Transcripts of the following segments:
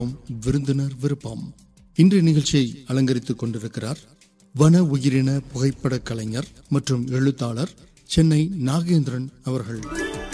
விருந்தினர் விருப்பம் இன்றைய நிகழ்ச்சியை அலங்கரித்துக் கொண்டிருக்கிறார் வன உயிரின புகைப்படக் கலைஞர் மற்றும் எழுத்தாளர் சென்னை நாகேந்திரன் அவர்கள்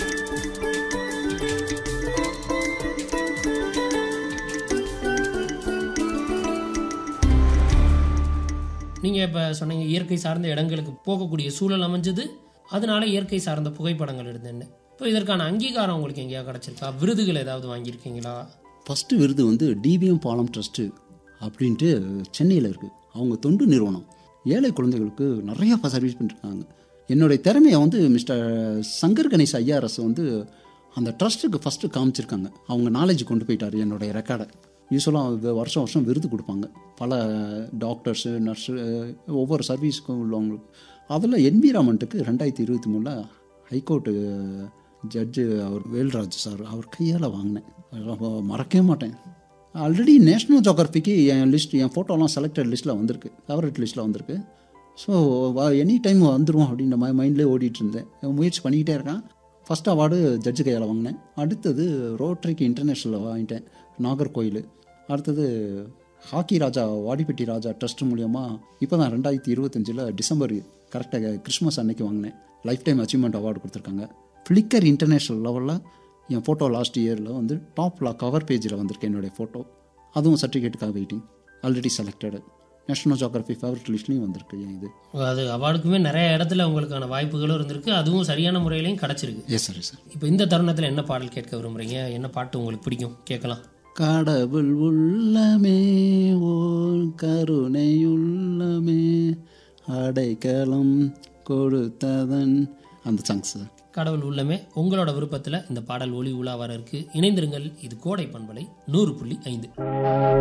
நீங்கள் இப்போ சொன்னீங்க இயற்கை சார்ந்த இடங்களுக்கு போகக்கூடிய சூழல் அமைஞ்சது அதனால இயற்கை சார்ந்த புகைப்படங்கள் எடுத்தேன்னு இப்போ இதற்கான அங்கீகாரம் உங்களுக்கு எங்கேயா கிடச்சிருக்கா விருதுகள் ஏதாவது வாங்கியிருக்கீங்களா ஃபஸ்ட்டு விருது வந்து டிபிஎம் பாலம் ட்ரஸ்ட்டு அப்படின்ட்டு சென்னையில் இருக்குது அவங்க தொண்டு நிறுவனம் ஏழை குழந்தைகளுக்கு நிறையா சர்வீஸ் பண்ணிருக்காங்க என்னுடைய திறமையை வந்து மிஸ்டர் சங்கர் கணேஷ் ஐஆர்எஸ் வந்து அந்த ட்ரஸ்ட்டுக்கு ஃபஸ்ட்டு காமிச்சிருக்காங்க அவங்க நாலேஜ் கொண்டு போயிட்டார் என்னுடைய ரெக்கார்டை யூஸ்வலாக வருஷம் வருஷம் விருது கொடுப்பாங்க பல டாக்டர்ஸு நர்ஸு ஒவ்வொரு சர்வீஸ்க்கும் உள்ளவங்களுக்கு அதில் என்விரான்மெண்ட்டுக்கு ரெண்டாயிரத்தி இருபத்தி மூணில் ஹைகோர்ட்டு ஜட்ஜு அவர் வேல்ராஜ் சார் அவர் கையால் வாங்கினேன் அதெல்லாம் மறக்கவே மாட்டேன் ஆல்ரெடி நேஷ்னல் ஜோகிரபிக்கு என் லிஸ்ட் என் ஃபோட்டோலாம் செலக்டட் லிஸ்ட்டில் வந்திருக்கு ஃபேவரட் லிஸ்ட்டில் வந்திருக்கு ஸோ எனி டைம் வந்துடும் அப்படின்ற மாதிரி மைண்ட்லேயே ஓடிட்டு இருந்தேன் முயற்சி பண்ணிக்கிட்டே இருக்கேன் ஃபஸ்ட் அவார்டு ஜட்ஜு கையால் வாங்கினேன் அடுத்தது ரோட்ரிக்கு இன்டர்நேஷ்னலில் வாங்கிட்டேன் நாகர்கோயில் அடுத்தது ஹாக்கி ராஜா வாடிப்பட்டி ராஜா ட்ரஸ்ட் மூலியமா இப்போ தான் ரெண்டாயிரத்தி இருபத்தஞ்சில் டிசம்பர் கரெக்டாக கிறிஸ்மஸ் அன்னைக்கு வாங்கினேன் லைஃப் டைம் அச்சீவ்மெண்ட் அவார்டு கொடுத்துருக்காங்க ஃப்ளிக்கர் இன்டர்நேஷ்னல் லெவலில் என் ஃபோட்டோ லாஸ்ட் இயரில் வந்து டாப்பில் கவர் பேஜில் வந்திருக்கு என்னுடைய ஃபோட்டோ அதுவும் சர்டிஃபிகேட்டுக்காக waiting already selected national geography favourite லிஸ்ட்லேயும் வந்திருக்கு என் இது அது அவார்டுக்குமே நிறைய இடத்துல உங்களுக்கான வாய்ப்புகளும் இருந்திருக்கு அதுவும் சரியான முறையிலையும் கிடச்சிருக்கு எஸ் சார் எஸ் சார் இப்போ இந்த தருணத்தில் என்ன பாடல் கேட்க விரும்புறீங்க என்ன பாட்டு உங்களுக்கு பிடிக்கும் கேட்கலாம் கடவுள் உள்ளமே ஓர் கருணையுள்ளமே அடைக்கலம் கொடுத்ததன் அந்த சாங் சார் கடவுள் உள்ளமே உங்களோட விருப்பத்தில் இந்த பாடல் ஒளி உலா வர இருக்கு இணைந்திருங்கள் இது கோடை பண்பலை நூறு புள்ளி ஐந்து